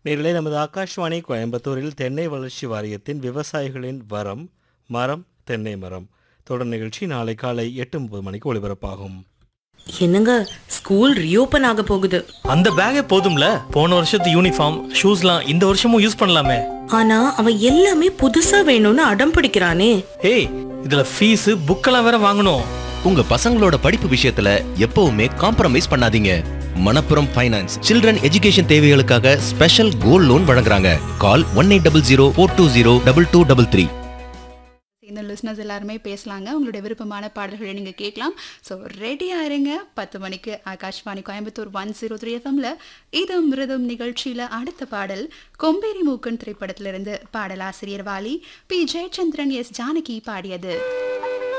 நேரிலே நமது ஆகாஷ்வாணி கோயம்புத்தூரில் தென்னை வளர்ச்சி வாரியத்தின் விவசாயிகளின் வரம் மரம் தென்னை மரம் தொடர் நிகழ்ச்சி நாளை காலை எட்டு முப்பது மணிக்கு ஒளிபரப்பாகும் என்னங்க ஸ்கூல் ரீஓபன் ஆக போகுது அந்த பேக்கே போதும்ல போன வருஷத்து யூனிஃபார்ம் ஷூஸ்லாம் இந்த வருஷமும் யூஸ் பண்ணலாமே ஆனா அவன் எல்லாமே புதுசா வேணும்னு அடம் பிடிக்கிறானே ஏய் இதுல ஃபீஸ் புக்கெல்லாம் வேற வாங்கணும் உங்க பசங்களோட படிப்பு விஷயத்துல எப்பவுமே காம்ப்ரமைஸ் பண்ணாதீங்க மணப்புரம் ஃபைனான்ஸ் சில்ட்ரன் எஜுகேஷன் தேவைகளுக்காக ஸ்பெஷல் கோல்ட் லோன் வழங்குறாங்க call one eight double zero four two zero double two double three இந்த லிஸ்னர்ஸ் எல்லாருமே பேசலாங்க உங்களுடைய விருப்பமான பாடல்களை நீங்கள் கேட்கலாம் ஸோ ரெடியாக இருங்க பத்து மணிக்கு Akashvani Coimbatore one zero three எஃப்எம்ல இது மிருதம் நிகழ்ச்சியில் அடுத்த பாடல் கொம்பேரி மூக்கன் திரைப்படத்திலிருந்து பாடலாசிரியர் வாலி பி ஜெயச்சந்திரன் எஸ் ஜானகி பாடியது